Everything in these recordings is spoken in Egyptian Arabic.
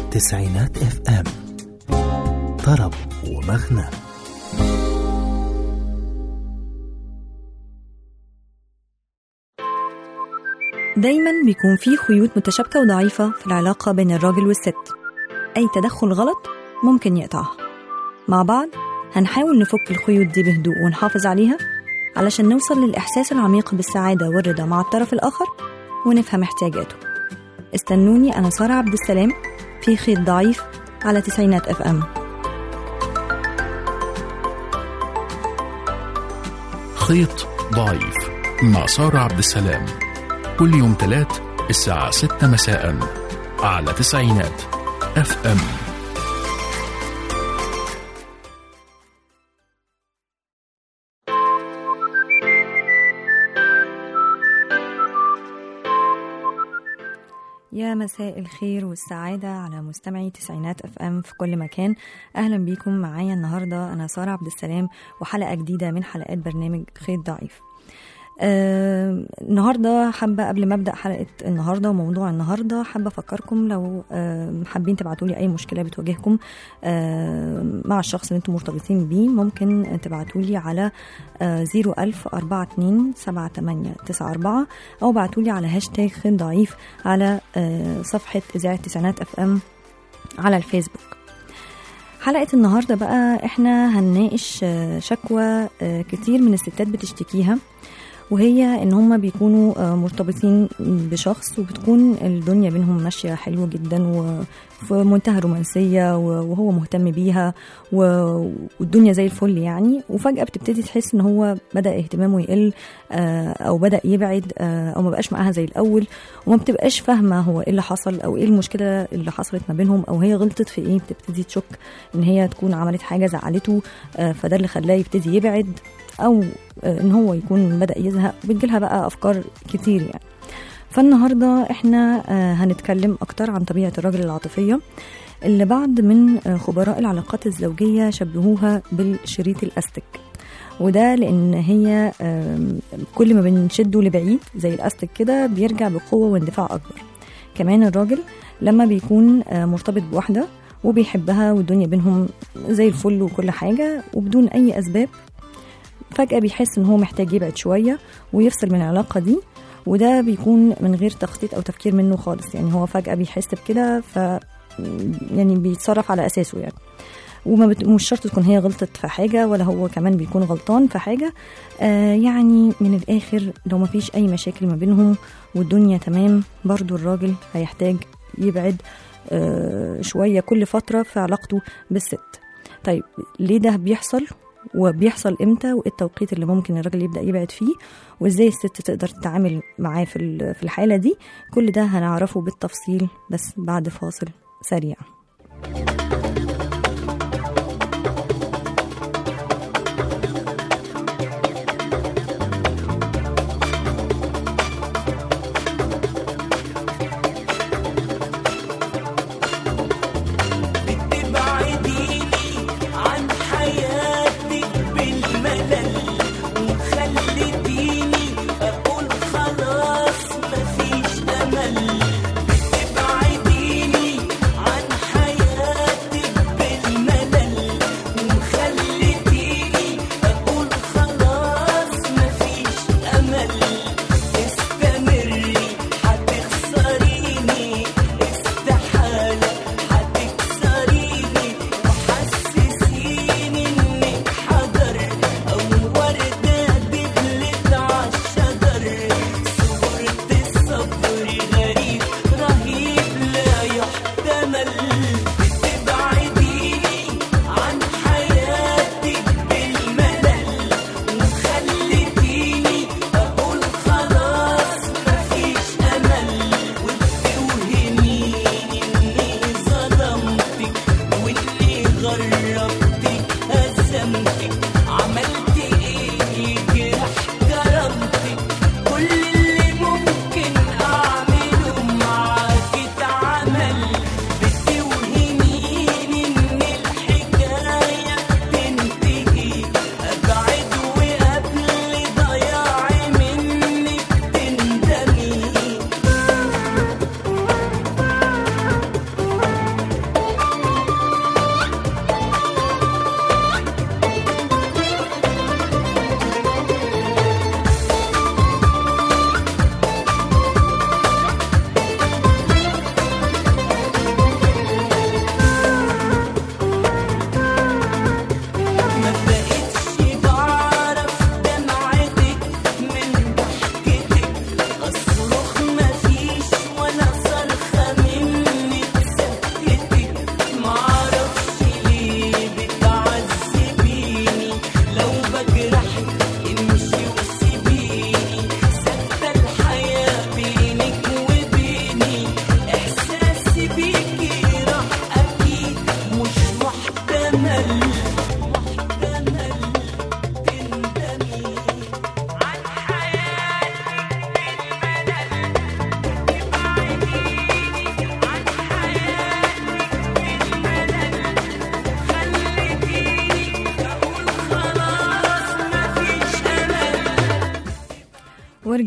تسعينات اف ام طرب ومغنى دايما بيكون في خيوط متشابكة وضعيفة في العلاقة بين الراجل والست أي تدخل غلط ممكن يقطعها مع بعض هنحاول نفك الخيوط دي بهدوء ونحافظ عليها علشان نوصل للإحساس العميق بالسعادة والرضا مع الطرف الآخر ونفهم احتياجاته استنوني أنا سارة عبد السلام في خيط ضعيف على تسعينات اف ام خيط ضعيف مع سارة عبد السلام كل يوم تلات الساعة ستة مساء على تسعينات اف ام يا مساء الخير والسعادة على مستمعي تسعينات اف ام في كل مكان اهلا بيكم معايا النهاردة انا سارة عبد السلام وحلقة جديدة من حلقات برنامج خيط ضعيف آه النهارده حابه قبل ما ابدا حلقه النهارده وموضوع النهارده حابه افكركم لو آه حابين تبعتوا لي اي مشكله بتواجهكم آه مع الشخص اللي انتم مرتبطين بيه ممكن تبعتوا لي على آه 01000 42 7894 او ابعتوا لي على هاشتاج خيط ضعيف على آه صفحه اذاعه تسعينات اف ام على الفيسبوك حلقة النهاردة بقى احنا هنناقش آه، شكوى آه، كتير من الستات بتشتكيها وهي ان هما بيكونوا آه، مرتبطين بشخص وبتكون الدنيا بينهم ماشيه حلوه جدا وفي منتهى الرومانسيه و- وهو مهتم بيها و- والدنيا زي الفل يعني وفجاه بتبتدي تحس ان هو بدا اهتمامه يقل آه، او بدا يبعد آه، او ما بقاش معاها زي الاول وما بتبقاش فاهمه هو ايه اللي حصل او ايه المشكله اللي حصلت ما بينهم او هي غلطت في ايه بتبتدي تشك ان هي تكون عملت حاجه زعلته آه، فده اللي خلاه يبتدي يبعد او آه، ان هو يكون بدا يزهق بتجيلها بقى افكار كتير يعني فالنهارده احنا آه، هنتكلم اكتر عن طبيعه الراجل العاطفيه اللي بعض من آه، خبراء العلاقات الزوجيه شبهوها بالشريط الاستك وده لان هي آم، كل ما بنشده لبعيد زي الاستك كده بيرجع بقوه واندفاع اكبر كمان الراجل لما بيكون آه، مرتبط بواحده وبيحبها والدنيا بينهم زي الفل وكل حاجه وبدون اي اسباب فجأة بيحس إن هو محتاج يبعد شوية ويفصل من العلاقة دي وده بيكون من غير تخطيط أو تفكير منه خالص يعني هو فجأة بيحس بكده ف يعني بيتصرف على أساسه يعني وما بت... مش شرط تكون هي غلطت في حاجة ولا هو كمان بيكون غلطان في حاجة آه يعني من الآخر لو ما فيش أي مشاكل ما بينهم والدنيا تمام برضو الراجل هيحتاج يبعد آه شوية كل فترة في علاقته بالست طيب ليه ده بيحصل وبيحصل امتى وايه التوقيت اللي ممكن الراجل يبدا يبعد فيه وازاي الست تقدر تتعامل معاه في ال- في الحاله دي كل ده هنعرفه بالتفصيل بس بعد فاصل سريع تبعديني عن حياتك بالملل وخلتيني اقول خلاص مفيش امل تبعديني عن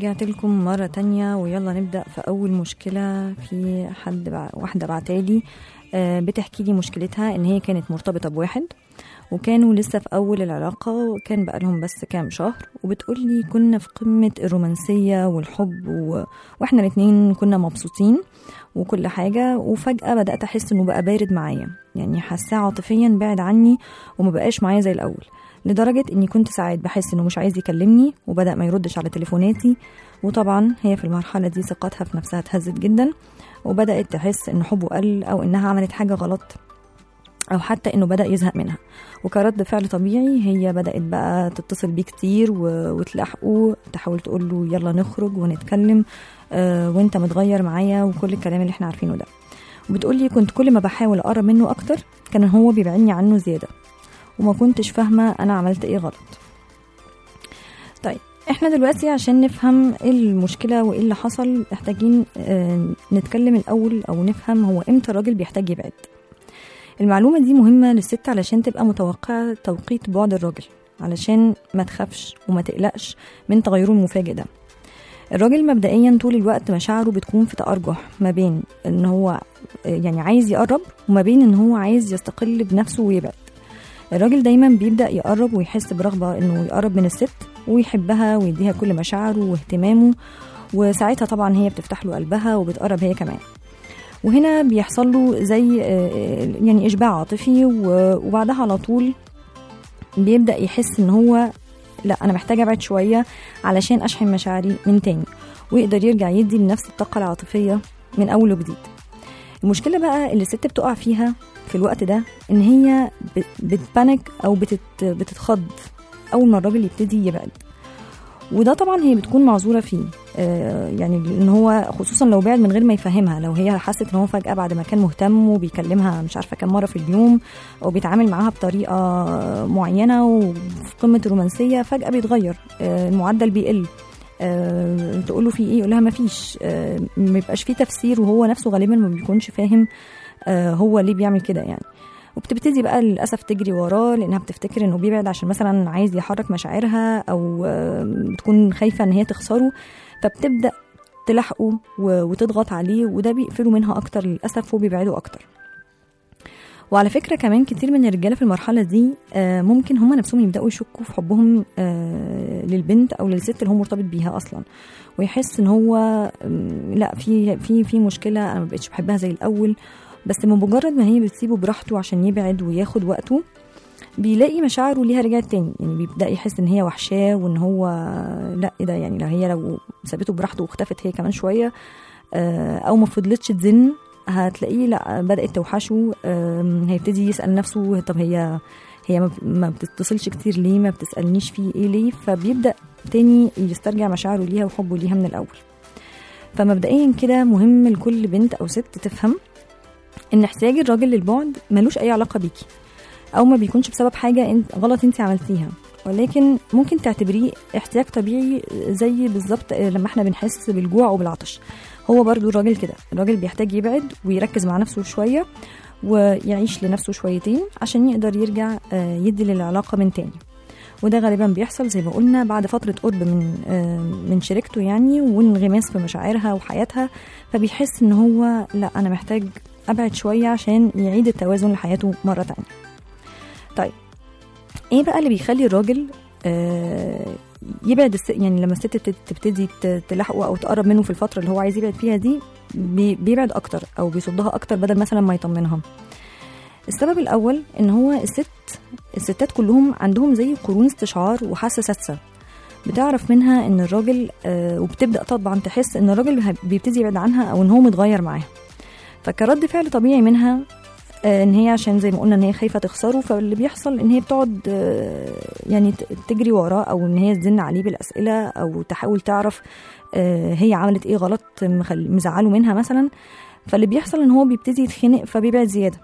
ورجعت لكم مرة تانية ويلا نبدأ في أول مشكلة في حد بع... واحدة بعتالي آه، بتحكي لي مشكلتها إن هي كانت مرتبطة بواحد وكانوا لسه في أول العلاقة وكان بقالهم بس كام شهر وبتقول لي كنا في قمة الرومانسية والحب و... وإحنا الاتنين كنا مبسوطين وكل حاجة وفجأة بدأت أحس إنه بقى بارد معايا يعني حاساه عاطفيا بعد عني وما بقاش معايا زي الأول لدرجة إني كنت ساعات بحس إنه مش عايز يكلمني وبدأ ما يردش على تليفوناتي وطبعا هي في المرحلة دي ثقتها في نفسها اتهزت جدا وبدأت تحس إن حبه قل أو إنها عملت حاجة غلط أو حتى إنه بدأ يزهق منها وكرد فعل طبيعي هي بدأت بقى تتصل بيه كتير و- وتلاحقه تحاول تقول له يلا نخرج ونتكلم آه وانت متغير معايا وكل الكلام اللي احنا عارفينه ده وبتقول لي كنت كل ما بحاول أقرب منه أكتر كان هو بيبعدني عنه زيادة وما كنتش فاهمة أنا عملت إيه غلط طيب احنا دلوقتي عشان نفهم ايه المشكلة وايه اللي حصل محتاجين آه، نتكلم الأول أو نفهم هو امتى الراجل بيحتاج يبعد المعلومة دي مهمة للست علشان تبقى متوقعة توقيت بعد الراجل علشان ما تخافش وما تقلقش من تغيره المفاجئ ده الراجل مبدئيا طول الوقت مشاعره بتكون في تأرجح ما بين ان هو آه، يعني عايز يقرب وما بين ان هو عايز يستقل بنفسه ويبعد الراجل دايما بيبدأ يقرب ويحس برغبة انه يقرب من الست ويحبها ويديها كل مشاعره واهتمامه وساعتها طبعا هي بتفتح له قلبها وبتقرب هي كمان وهنا بيحصل له زي آه، يعني إشباع عاطفي و- وبعدها على طول بيبدأ يحس إن هو لا أنا محتاج أبعد شوية علشان أشحن مشاعري من تاني ويقدر يرجع يدي لنفس الطاقة العاطفية من أول وجديد المشكلة بقى اللي الست بتقع فيها في الوقت ده إن هي ب- بتبانك أو بتت بتتخض أول ما الراجل يبتدي يبعد وده طبعا هي بتكون معذوره فيه آه يعني ان هو خصوصا لو بعد من غير ما يفهمها لو هي حست ان هو فجاه بعد ما كان مهتم وبيكلمها مش عارفه كم مره في اليوم او بيتعامل معاها بطريقه معينه وفي قمه الرومانسيه فجاه بيتغير آه المعدل بيقل آه تقول له في ايه يقول لها ما فيش آه ما بيبقاش فيه تفسير وهو نفسه غالبا ما بيكونش فاهم آه هو ليه بيعمل كده يعني وبتبتدي بقى للاسف تجري وراه لانها بتفتكر انه بيبعد عشان مثلا عايز يحرك مشاعرها او آه، بتكون خايفه ان هي تخسره فبتبدا تلاحقه و- وتضغط عليه وده بيقفله منها اكتر للاسف وبيبعده اكتر وعلى فكره كمان كتير من الرجاله في المرحله دي آه، ممكن هم نفسهم يبداوا يشكوا في حبهم آه، للبنت او للست اللي هو مرتبط بيها اصلا ويحس ان هو آم، لا في في في مشكله انا ما بقتش بحبها زي الاول بس من مجرد ما هي بتسيبه براحته عشان يبعد وياخد وقته بيلاقي مشاعره ليها رجعت تاني يعني بيبدا يحس ان هي وحشاه وان هو لا ايه ده يعني لو هي لو سابته براحته واختفت هي كمان شويه آه، او ما فضلتش تزن هتلاقيه لا بدات توحشه آم، هيبتدي يسال نفسه طب هي هي ما- ما بتتصلش كتير ليه ما بتسالنيش في ايه ليه فبيبدا تاني يسترجع مشاعره ليها وحبه ليها من الاول فمبدئيا كده مهم لكل بنت او ست تفهم ان احتياج الراجل للبعد ملوش اي علاقه بيكي او ما بيكونش بسبب حاجه انت غلط انت عملتيها ولكن ممكن تعتبريه احتياج طبيعي زي بالظبط لما احنا بنحس بالجوع او بالعطش هو برضو الراجل كده الراجل بيحتاج يبعد ويركز مع نفسه شويه ويعيش لنفسه شويتين عشان يقدر يرجع آه، يدي للعلاقه من تاني وده غالبا بيحصل زي ما قلنا بعد فترة قرب من آه، من شريكته يعني وانغماس في مشاعرها وحياتها فبيحس ان هو لا انا محتاج ابعد شوية عشان يعيد التوازن لحياته مرة تانية طيب ايه بقى اللي بيخلي الراجل آه، يبعد الس... يعني لما الست تت- تبتدي ت- تلاحقه او تقرب منه في الفتره اللي هو عايز يبعد فيها دي بي... بيبعد اكتر او بيصدها اكتر بدل مثلا ما يطمنها السبب الاول ان هو الست الستات كلهم عندهم زي قرون استشعار وحاسه سادسه بتعرف منها ان الراجل آه وبتبدا طبعا تحس ان الراجل ه- بيبتدي يبعد عنها او ان هو متغير معاها فكرد فعل طبيعي منها آه، ان هي عشان زي ما قلنا ان هي خايفه تخسره فاللي بيحصل ان هي بتقعد آه، يعني ت- تجري وراه او ان هي تزن عليه بالاسئله او تحاول تعرف آه، هي عملت ايه غلط مخل- مزعله منها مثلا فاللي بيحصل ان هو بيبتدي يتخنق فبيبعد زياده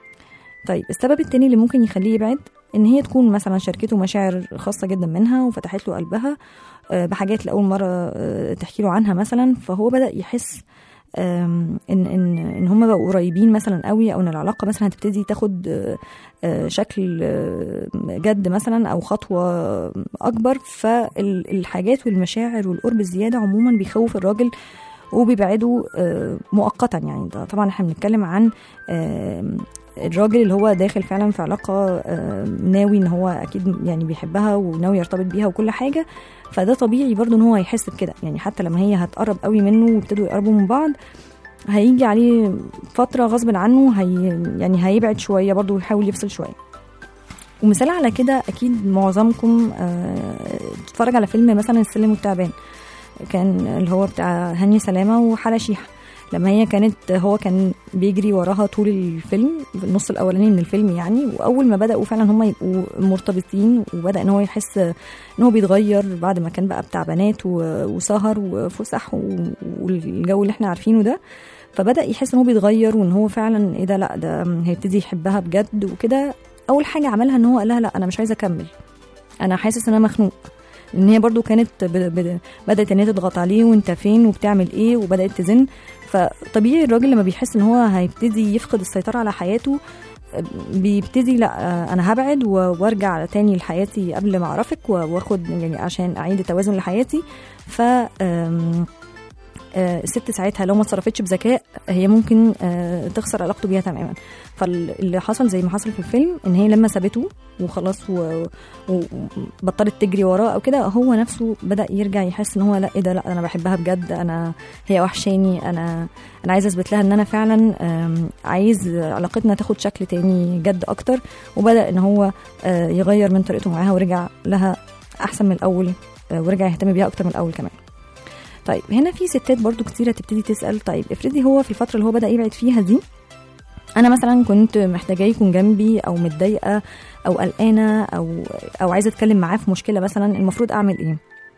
طيب السبب التاني اللي ممكن يخليه يبعد ان هي تكون مثلا شاركته مشاعر خاصه جدا منها وفتحت له قلبها آه، بحاجات لاول مره آه، تحكي له عنها مثلا فهو بدا يحس آم، ان ان ان هم هم بقوا قريبين مثلا قوي او ان العلاقه مثلا هتبتدي تاخد آه، آه، شكل آه، جد مثلا او خطوه اكبر فالحاجات والمشاعر والقرب الزياده عموما بيخوف الراجل وبيبعده آه، مؤقتا يعني ده طبعا احنا بنتكلم عن آه، الراجل اللي هو داخل فعلا في علاقه آه، ناوي ان هو اكيد يعني بيحبها وناوي يرتبط بيها وكل حاجه فده طبيعي برضو ان هو هيحس بكده يعني حتى لما هي هتقرب قوي منه ويبتدوا يقربوا من بعض هيجي عليه فتره غصب عنه هي يعني هيبعد شويه برضو ويحاول يفصل شويه ومثال على كده اكيد معظمكم آه، اتفرج على فيلم مثلا السلم والتعبان كان اللي هو بتاع هاني سلامه وحلا شيحه لما هي كانت هو كان بيجري وراها طول الفيلم النص الاولاني من الفيلم يعني واول ما بداوا فعلا هم يبقوا مرتبطين وبدا ان هو يحس ان هو بيتغير بعد ما كان بقى بتاع بنات و- وسهر وفسح و- والجو اللي احنا عارفينه ده فبدا يحس ان هو بيتغير وان هو فعلا ايه ده لا ده هيبتدي يحبها بجد وكده اول حاجه عملها ان هو قال لها لا انا مش عايزه اكمل انا حاسس ان انا مخنوق ان هي برضو كانت ب... ب... بدات ان هي تضغط عليه وانت فين وبتعمل ايه وبدات تزن فطبيعي الراجل لما بيحس ان هو هيبتدي يفقد السيطره على حياته بيبتدي لا آه، انا هبعد و- وارجع تاني لحياتي قبل ما اعرفك و- واخد يعني عشان اعيد التوازن لحياتي ف آم، آه، الست ساعتها لو ما اتصرفتش بذكاء هي ممكن آه، تخسر علاقته بيها تماما فاللي حصل زي ما حصل في الفيلم ان هي لما سابته وخلاص و- و- وبطلت تجري وراه او كده هو نفسه بدا يرجع يحس ان هو لا ايه ده لا انا بحبها بجد انا هي وحشاني انا انا عايزه اثبت لها ان انا فعلا آم، عايز علاقتنا تاخد شكل تاني جد اكتر وبدا ان هو آه، يغير من طريقته معاها ورجع لها احسن من الاول آه، ورجع يهتم بيها اكتر من الاول كمان طيب هنا في ستات برضو كتيرة تبتدي تسأل طيب افرضي هو في الفترة اللي هو بدأ يبعد فيها دي أنا مثلا كنت محتاجاه يكون جنبي أو متضايقة أو قلقانة أو أو عايزة أتكلم معاه في مشكلة مثلا المفروض أعمل إيه؟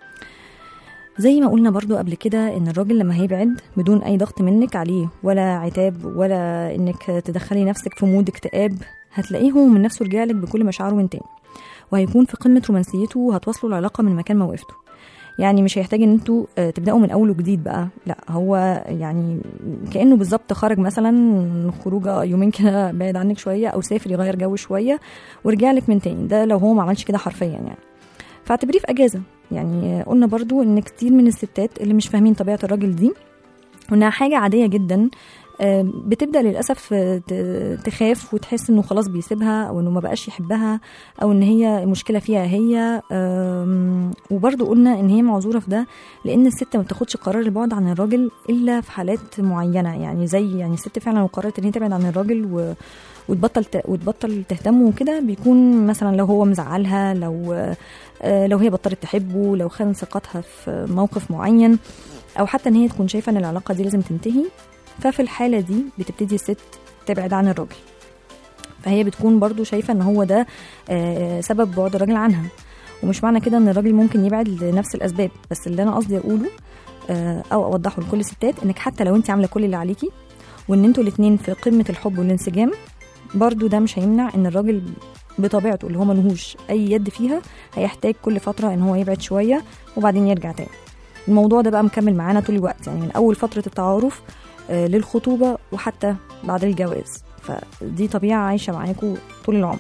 زي ما قلنا برضو قبل كده ان الراجل لما هيبعد بدون اي ضغط منك عليه ولا عتاب ولا انك تدخلي نفسك في مود اكتئاب هتلاقيه هو من نفسه رجعلك بكل مشاعره من تاني وهيكون في قمة رومانسيته وهتواصلوا العلاقة من مكان ما وقفتوا يعني مش هيحتاج ان انتوا آه، تبداوا من اول وجديد بقى لا هو يعني كانه بالظبط خرج مثلا خروجه يومين كده بعيد عنك شويه او سافر يغير جو شويه ورجع لك من تاني ده لو هو ما عملش كده حرفيا يعني فاعتبريه في اجازه يعني آه، قلنا برضو ان كتير من الستات اللي مش فاهمين طبيعه الراجل دي وانها حاجه عاديه جدا آه، بتبدا للاسف آه، ت- تخاف وتحس انه خلاص بيسيبها او انه ما بقاش يحبها او ان هي المشكله فيها هي آم، وبرضو قلنا ان هي معذوره في ده لان الست ما بتاخدش قرار البعد عن الراجل الا في حالات معينه يعني زي يعني الست فعلا لو قررت ان هي تبعد عن الراجل و وتبطل ت- وتبطل تهتم وكده بيكون مثلا لو هو مزعلها لو آه، لو هي بطلت تحبه لو خان ثقتها في موقف معين او حتى ان هي تكون شايفه ان العلاقه دي لازم تنتهي ففي الحاله دي بتبتدي الست تبعد عن الراجل فهي بتكون برضو شايفه ان هو ده آه، سبب بعد الراجل عنها ومش معنى كده ان الراجل ممكن يبعد لنفس الاسباب بس اللي انا قصدي اقوله آه، او اوضحه لكل الستات انك حتى لو انت عامله كل اللي عليكي وان انتوا الاتنين في قمه الحب والانسجام برضو ده مش هيمنع ان الراجل بطبيعته اللي هو ملهوش اي يد فيها هيحتاج كل فتره ان هو يبعد شويه وبعدين يرجع تاني الموضوع ده بقى مكمل معانا طول الوقت يعني من اول فتره التعارف آه، للخطوبه وحتى بعد الجواز فدي طبيعه عايشه معاكم طول العمر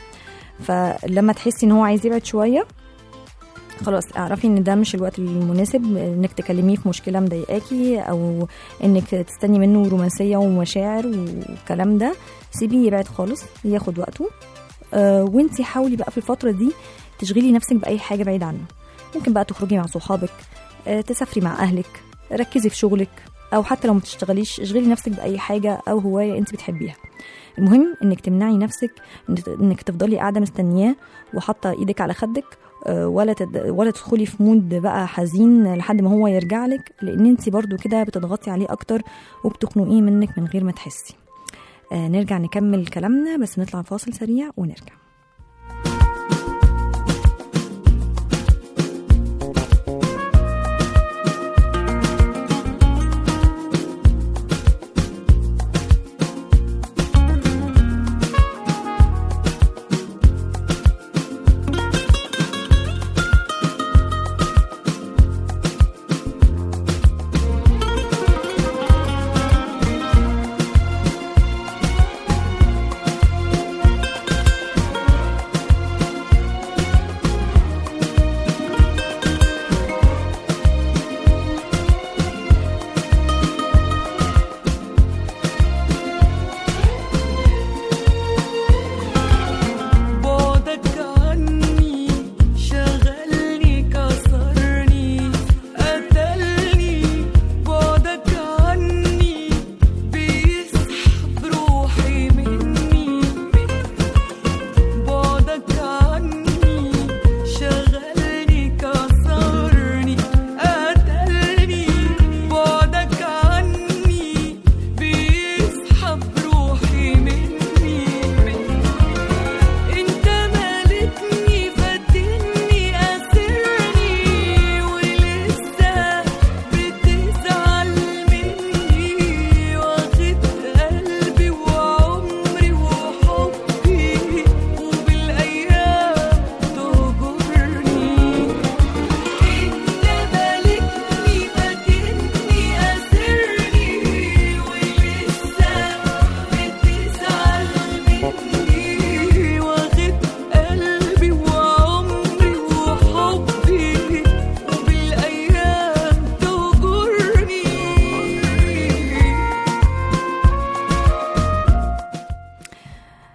فلما تحسي ان هو عايز يبعد شويه خلاص اعرفي ان ده مش الوقت المناسب انك تكلميه في مشكله مضايقاكي او انك تستني منه رومانسيه ومشاعر والكلام ده سيبيه يبعد خالص ياخد وقته آه وانتي حاولي بقى في الفتره دي تشغلي نفسك باي حاجه بعيد عنه ممكن بقى تخرجي مع صحابك آه تسافري مع اهلك ركزي في شغلك او حتى لو ما بتشتغليش اشغلي نفسك باي حاجه او هوايه انت بتحبيها المهم انك تمنعي نفسك إنك- انك تفضلي قاعده مستنياه وحاطه ايدك على خدك آه، ولا تد... ولا تدخلي في مود بقى حزين لحد ما هو يرجع لك لان انت برضو كده بتضغطي عليه اكتر وبتخنقيه منك من غير ما تحسي آه نرجع نكمل كلامنا بس نطلع فاصل سريع ونرجع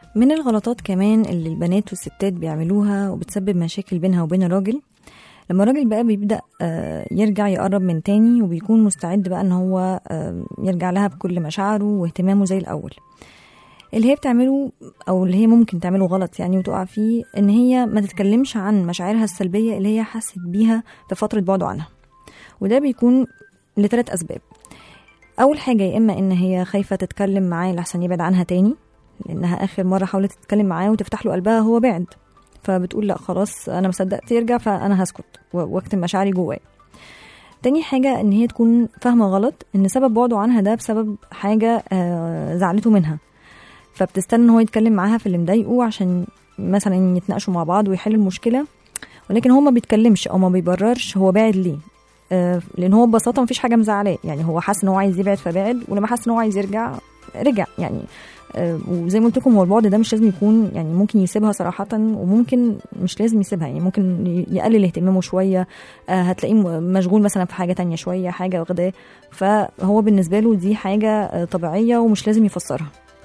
من الغلطات كمان اللي البنات والستات بيعملوها وبتسبب مشاكل بينها وبين الراجل لما الراجل بقى بيبدأ آه، يرجع يقرب من تاني وبيكون مستعد بقى ان هو آه، يرجع لها بكل مشاعره واهتمامه زي الأول اللي هي بتعمله او اللي هي ممكن تعمله غلط يعني وتقع فيه ان هي ما تتكلمش عن مشاعرها السلبية اللي هي حست بيها في فترة بعده عنها وده بيكون لثلاث أسباب أول حاجة يا إما إن هي خايفة تتكلم معاه لحسن يبعد عنها تاني لأنها آخر مرة حاولت تتكلم معاه وتفتح له قلبها هو بعد فبتقول لا خلاص أنا ما صدقت يرجع فأنا هسكت و- واكتم مشاعري جواي تاني حاجة إن هي تكون فاهمة غلط إن سبب بعده عنها ده بسبب حاجة آه، زعلته منها فبتستنى إن هو يتكلم معاها في اللي مضايقه عشان مثلا يتناقشوا مع بعض ويحل المشكلة ولكن هو ما بيتكلمش أو ما بيبررش هو بعد ليه آه، لان هو ببساطه مفيش حاجه مزعلاه يعني هو حاسس ان هو عايز يبعد فبعد ولما حاسس ان هو عايز يرجع رجع يعني آه، وزي ما قلت لكم هو البعد ده مش لازم يكون يعني ممكن يسيبها صراحه وممكن مش لازم يسيبها يعني ممكن ي- يقلل اهتمامه شويه آه، هتلاقيه م- مشغول مثلا في حاجه تانية شويه حاجه واخداه فهو بالنسبه له دي حاجه آه، طبيعيه ومش لازم يفسرها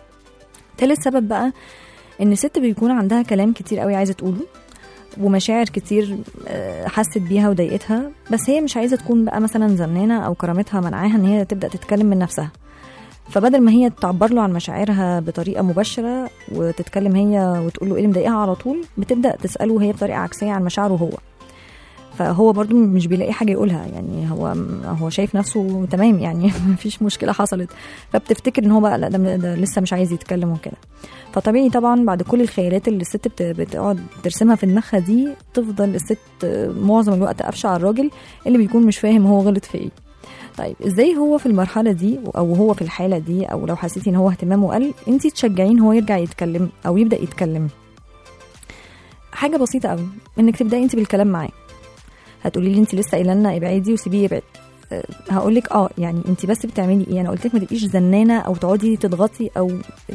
تالت سبب بقى ان الست بيكون عندها كلام كتير قوي عايزه تقوله ومشاعر كتير آه، حست بيها وضايقتها بس هي مش عايزه تكون بقى مثلا زنانه او كرامتها منعاها ان هي تبدا تتكلم من نفسها فبدل ما هي تعبر له عن مشاعرها بطريقه مباشره وتتكلم هي وتقول له ايه اللي مضايقها على طول بتبدا تساله هي بطريقه عكسيه عن مشاعره هو فهو برضو مش بيلاقي حاجه يقولها يعني هو هو شايف نفسه تمام يعني مفيش مشكله حصلت فبتفتكر ان هو بقى لا ده, ده لسه مش عايز يتكلم وكده فطبيعي طبعا بعد كل الخيالات اللي الست بت- بتقعد ترسمها في دماغها دي تفضل الست معظم الوقت قافشه على الراجل اللي بيكون مش فاهم هو غلط في ايه طيب ازاي هو في المرحله دي او هو في الحاله دي او لو حسيتي ان هو اهتمامه قل انت تشجعين هو يرجع يتكلم او يبدا يتكلم حاجه بسيطه قوي انك تبداي انت بالكلام معاه هتقولي لي انت لسه قايله لنا ابعدي وسيبيه يبعد هقول لك اه يعني انت بس بتعملي ايه انا قلت لك ما تبقيش زنانه او تقعدي تضغطي او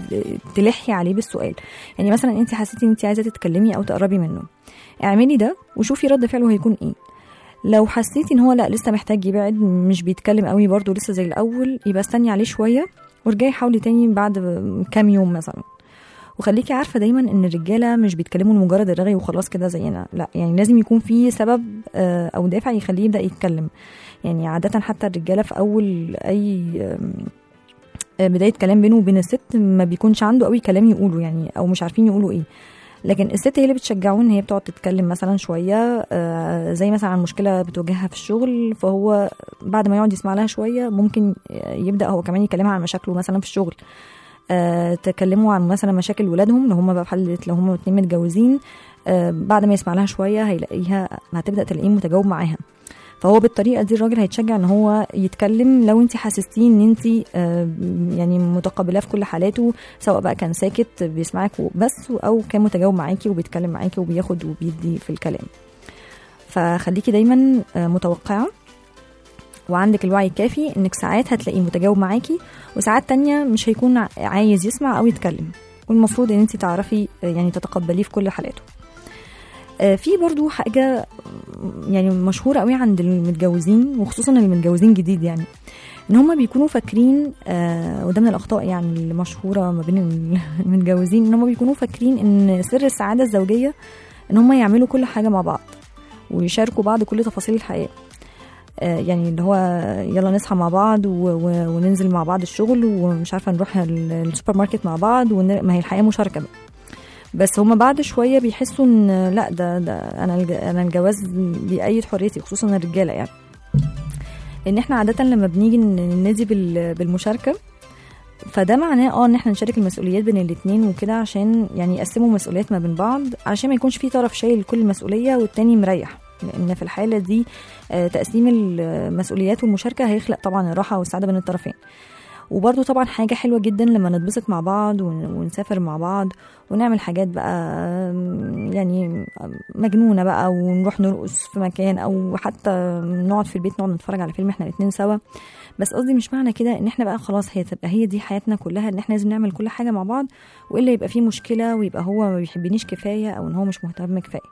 تلحي عليه بالسؤال يعني مثلا انت حسيتي ان انت عايزه تتكلمي او تقربي منه اعملي ده وشوفي رد فعله هيكون ايه لو حسيتي ان هو لا لسه محتاج يبعد مش بيتكلم قوي برضه لسه زي الاول يبقى استني عليه شويه وارجعي حاولي تاني بعد كام يوم مثلا وخليكي عارفه دايما ان الرجاله مش بيتكلموا لمجرد الرغي وخلاص كده زينا لا يعني لازم يكون في سبب آه، او دافع يخليه يبدا يتكلم يعني عاده حتى الرجاله في اول اي آم، آه، بدايه كلام بينه وبين الست ما بيكونش عنده قوي كلام يقوله يعني او مش عارفين يقولوا ايه لكن الست هي اللي بتشجعه ان هي بتقعد تتكلم مثلا شويه آه، زي مثلا عن مشكله بتواجهها في الشغل فهو بعد ما يقعد يسمع لها شويه ممكن يبدا هو كمان يكلمها عن مشاكله مثلا في الشغل آه، تكلموا عن مثلا مشاكل ولادهم لو هم بقى في حاله لو هم اتنين متجوزين آه، بعد ما يسمع لها شويه هيلاقيها هتبدا تلاقيه متجاوب معاها فهو بالطريقه دي الراجل هيتشجع ان هو يتكلم لو انت حسستيه ان انت آه، يعني متقبلاه في كل حالاته سواء بقى كان ساكت بيسمعك بس او كان متجاوب معاكي وبيتكلم معاكي وبياخد وبيدي في الكلام فخليكي دايما آه، متوقعه وعندك الوعي الكافي انك ساعات هتلاقيه متجاوب معاكي وساعات تانية مش هيكون ع- عايز يسمع او يتكلم والمفروض ان انت تعرفي آه، يعني تتقبليه في كل حالاته آه، في برضو حاجة م- يعني مشهورة قوي عند المتجوزين وخصوصا المتجوزين جديد يعني ان هما بيكونوا فاكرين آه وده من الاخطاء يعني اللي مشهوره ما بين المتجوزين ان هما بيكونوا فاكرين ان سر السعاده الزوجيه ان هما يعملوا كل حاجه مع بعض ويشاركوا بعض كل تفاصيل الحياه آه، يعني اللي هو يلا نصحى مع بعض و- و- وننزل مع بعض الشغل ومش عارفه نروح ال- السوبر ماركت مع بعض ون- ما هي الحياه مشاركه بقى بس هما بعد شويه بيحسوا ان لا ده ده انا الج- انا الجواز بيأيد حريتي خصوصا الرجاله يعني لان احنا عاده لما بنيجي ن- ننادي بال- بالمشاركه فده معناه اه ان احنا نشارك المسؤوليات بين الاتنين وكده عشان يعني يقسموا مسؤوليات ما بين بعض عشان ما يكونش في طرف شايل كل المسؤوليه والتاني مريح لان في الحاله دي آه، تقسيم المسؤوليات والمشاركه هيخلق طبعا الراحه والسعاده بين الطرفين وبرضو طبعا حاجة حلوة جدا لما نتبسط مع بعض ون- ونسافر مع بعض ونعمل حاجات بقى آم، يعني مجنونة بقى ونروح نرقص في مكان أو حتى نقعد في البيت نقعد نتفرج على فيلم احنا الاتنين سوا بس قصدي مش معنى كده ان احنا بقى خلاص هي تبقى هي دي حياتنا كلها ان احنا لازم نعمل كل حاجة مع بعض والا يبقى في مشكلة ويبقى هو ما بيحبنيش كفاية او ان هو مش مهتم كفاية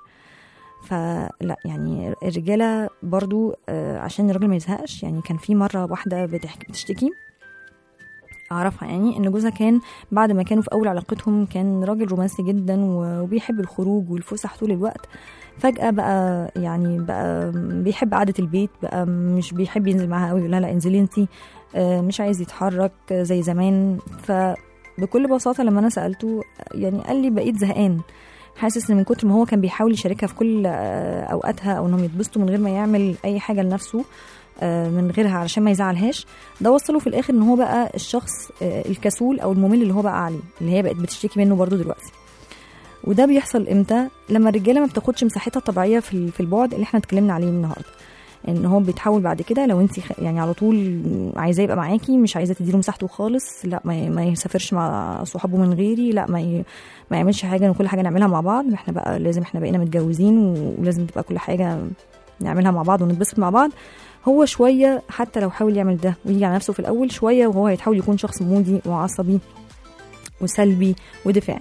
فلا يعني الرجالة برضو آه، عشان الراجل ما يزهقش يعني كان في مرة واحدة بتحكي بتشتكي اعرفها يعني ان جوزها كان بعد ما كانوا في اول علاقتهم كان راجل رومانسي جدا و- وبيحب الخروج والفسح طول الوقت فجأة بقى يعني بقى بيحب قعدة البيت بقى مش بيحب ينزل معاها قوي يقول لها لا انزلي انتي آه، مش عايز يتحرك زي زمان فبكل بساطة لما أنا سألته يعني قال لي بقيت زهقان حاسس ان من كتر ما هو كان بيحاول يشاركها في كل آه، اوقاتها او انهم يتبسطوا من غير ما يعمل اي حاجه لنفسه آه، من غيرها علشان ما يزعلهاش ده وصله في الاخر ان هو بقى الشخص آه، الكسول او الممل اللي هو بقى عليه اللي هي بقت بتشتكي منه برضو دلوقتي وده بيحصل امتى لما الرجاله ما بتاخدش مساحتها الطبيعيه في ال- في البعد اللي احنا اتكلمنا عليه النهارده ان هو بيتحول بعد كده لو انت يعني على طول عايزاه يبقى معاكي مش عايزه تديله مساحته خالص لا ما, ي- ما يسافرش مع صحابه من غيري لا ما ي... ما يعملش حاجه وكل حاجه نعملها مع بعض احنا بقى لازم احنا بقينا متجوزين و- ولازم تبقى كل حاجه نعملها مع بعض ونتبسط مع بعض هو شويه حتى لو حاول يعمل ده ويجي على نفسه في الاول شويه وهو هيتحاول يكون شخص مودي وعصبي وسلبي ودفاعي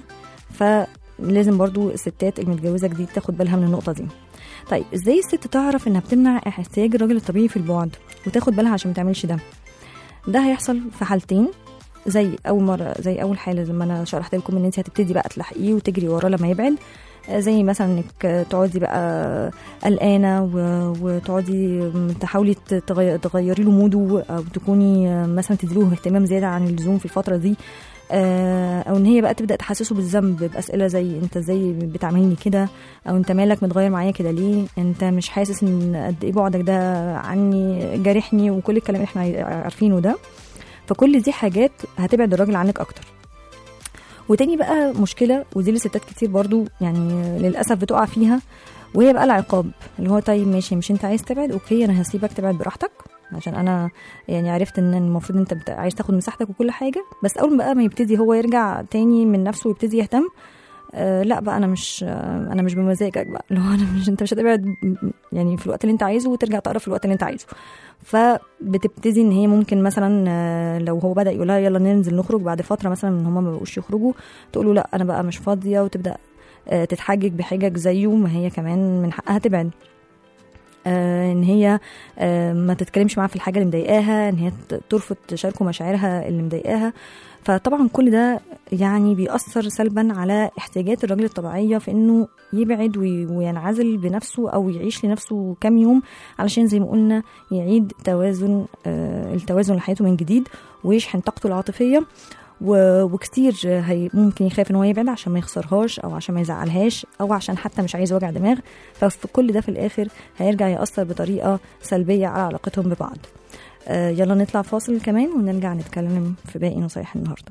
فلازم برضو الستات المتجوزه جديد تاخد بالها من النقطه دي طيب ازاي الست تعرف انها بتمنع احتياج الراجل الطبيعي في البعد وتاخد بالها عشان ما تعملش ده ده هيحصل في حالتين زي اول مره زي اول حاله لما انا شرحت لكم ان انت هتبتدي بقى تلحقيه وتجري وراه لما يبعد آه، زي مثلا انك تقعدي بقى قلقانه و- وتقعدي تحاولي تغي- تغيري له موده او تكوني آه، مثلا تديله اهتمام زياده عن اللزوم في الفتره دي آه، او ان هي بقى تبدا تحسسه بالذنب باسئله زي انت ازاي بتعاملني كده او انت مالك متغير معايا كده ليه انت مش حاسس ان قد ايه بعدك ده عني جارحني وكل الكلام اللي احنا عارفينه ده فكل دي حاجات هتبعد الراجل عنك اكتر وتاني بقى مشكله ودي اللي ستات كتير برضو يعني للاسف بتقع فيها وهي بقى العقاب اللي هو طيب ماشي مش انت عايز تبعد اوكي انا هسيبك تبعد براحتك عشان انا يعني عرفت ان المفروض انت بت... عايز تاخد مساحتك وكل حاجه بس اول بقى ما يبتدي هو يرجع تاني من نفسه ويبتدي يهتم آه لا بقى انا مش آه انا مش بمزاجك بقى اللي هو انا مش انت مش هتبعد يعني في الوقت اللي انت عايزه وترجع تقرب في الوقت اللي انت عايزه فبتبتدي ان هي ممكن مثلا آه، لو هو بدا يقول لها يلا ننزل نخرج بعد فتره مثلا ان هما ما بقوش يخرجوا تقول له لا انا بقى مش فاضيه وتبدا آه، تتحجج بحجج زيه ما هي كمان من حقها تبعد آه، ان هي آه، ما تتكلمش معاه في الحاجه اللي مضايقاها ان هي ت- ترفض تشاركه مشاعرها اللي مضايقاها فطبعا كل ده يعني بيأثر سلبا على احتياجات الراجل الطبيعية في انه يبعد وي- وينعزل بنفسه او يعيش لنفسه كام يوم علشان زي ما قلنا يعيد توازن آه، التوازن لحياته من جديد ويشحن طاقته العاطفية و- وكتير هي ممكن يخاف ان هو يبعد عشان ما يخسرهاش او عشان ما يزعلهاش او عشان حتى مش عايز وجع دماغ ففي كل ده في الاخر هيرجع يأثر بطريقة سلبية على علاقتهم ببعض آه، يلا نطلع فاصل كمان ونرجع نتكلم في باقي نصايح النهارده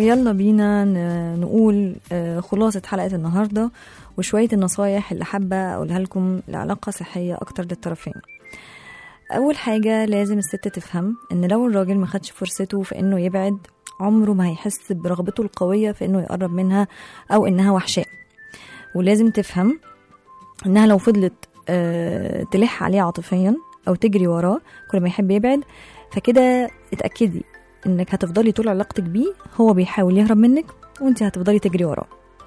يلا بينا ن- نقول آه، خلاصة حلقة النهاردة وشوية النصايح اللي حابة أقولها لكم لعلاقة صحية أكتر للطرفين أول حاجة لازم الست تفهم إن لو الراجل ما خدش فرصته في إنه يبعد عمره ما هيحس برغبته القوية في إنه يقرب منها أو إنها وحشاه ولازم تفهم إنها لو فضلت آه، تلح عليه عاطفيا أو تجري وراه كل ما يحب يبعد فكده اتأكدي إنك هتفضلي طول علاقتك بيه هو بيحاول يهرب منك وانت هتفضلي تجري وراه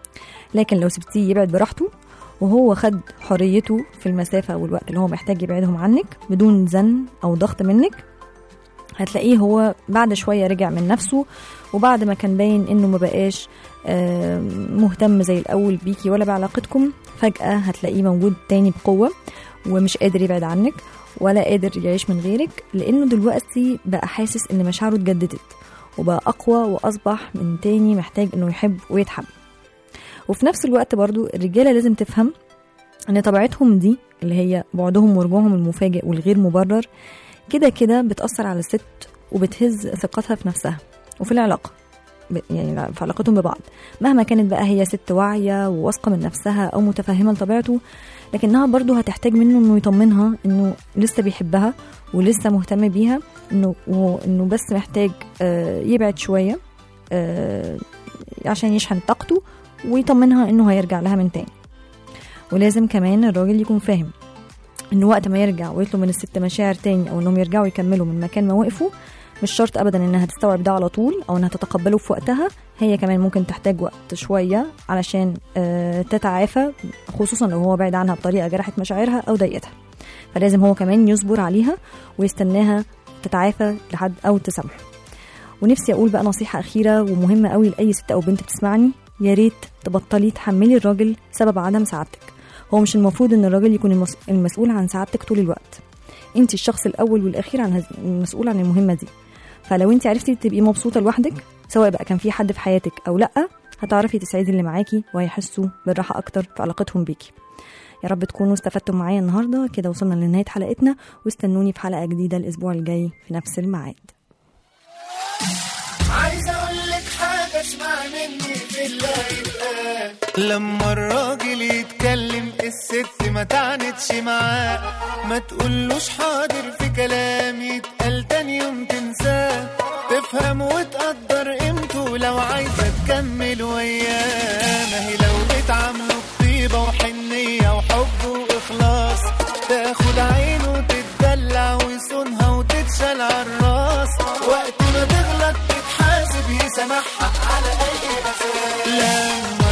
لكن لو سبتيه يبعد براحته وهو خد حريته في المسافة والوقت اللي هو محتاج يبعدهم عنك بدون زن أو ضغط منك هتلاقيه هو بعد شوية رجع من نفسه وبعد ما كان باين إنه ما بقاش آه، مهتم زي الأول بيكي ولا بعلاقتكم فجأة هتلاقيه موجود تاني بقوة ومش قادر يبعد عنك ولا قادر يعيش من غيرك لأنه دلوقتي بقى حاسس إن مشاعره اتجددت وبقى أقوى وأصبح من تاني محتاج إنه يحب ويتحب وفي نفس الوقت برضو الرجالة لازم تفهم ان طبيعتهم دي اللي هي بعدهم ورجوعهم المفاجئ والغير مبرر كده كده بتأثر على الست وبتهز ثقتها في نفسها وفي العلاقة ب- يعني في علاقتهم ببعض مهما كانت بقى هي ست واعية وواثقة من نفسها أو متفهمة لطبيعته لكنها برضو هتحتاج منه إنه يطمنها إنه لسه بيحبها ولسه مهتم بيها إنه وإنه بس محتاج آه، يبعد شوية آه، عشان يشحن طاقته ويطمنها إنه هيرجع لها من تاني ولازم كمان الراجل يكون فاهم انه وقت ما يرجع ويطلب من الست مشاعر تاني او انهم يرجعوا يكملوا من مكان ما وقفوا مش شرط ابدا انها تستوعب ده على طول او انها تتقبله في وقتها هي كمان ممكن تحتاج وقت شويه علشان آه، تتعافى خصوصا لو هو بعد عنها بطريقه جرحت مشاعرها او ضايقتها فلازم هو كمان يصبر عليها ويستناها تتعافى لحد او تسامحه ونفسي اقول بقى نصيحه اخيره ومهمه قوي لاي ست او بنت بتسمعني يا ريت تبطلي تحملي الراجل سبب عدم سعادتك هو مش المفروض ان الراجل يكون المس- المسؤول عن سعادتك طول الوقت انت الشخص الاول والاخير عن هز... المسؤول عن المهمه دي فلو انت عرفتي تبقي مبسوطه لوحدك سواء بقى كان في حد في حياتك او لا هتعرفي تسعدي اللي معاكي وهيحسوا بالراحه اكتر في علاقتهم بيكي يا رب تكونوا استفدتوا معايا النهارده كده وصلنا لنهايه حلقتنا واستنوني في حلقه جديده الاسبوع الجاي في نفس الميعاد عايز اقول لك حاجه اسمع مني في الله يتقال لما الراجل يتكلم الست ما تعنتش معاه ما تقولوش حاضر في كلام يتقال تاني يوم تنساه تفهم وتقدر قيمته لو عايزه تكمل وياه ما هي لو بتعامله بطيبه وحنيه وحب واخلاص تاخد عينه وتتدلع ويصونها وتتشال عالراس وقت ما تغلط تتحاسب يسامحها على اي اساس لما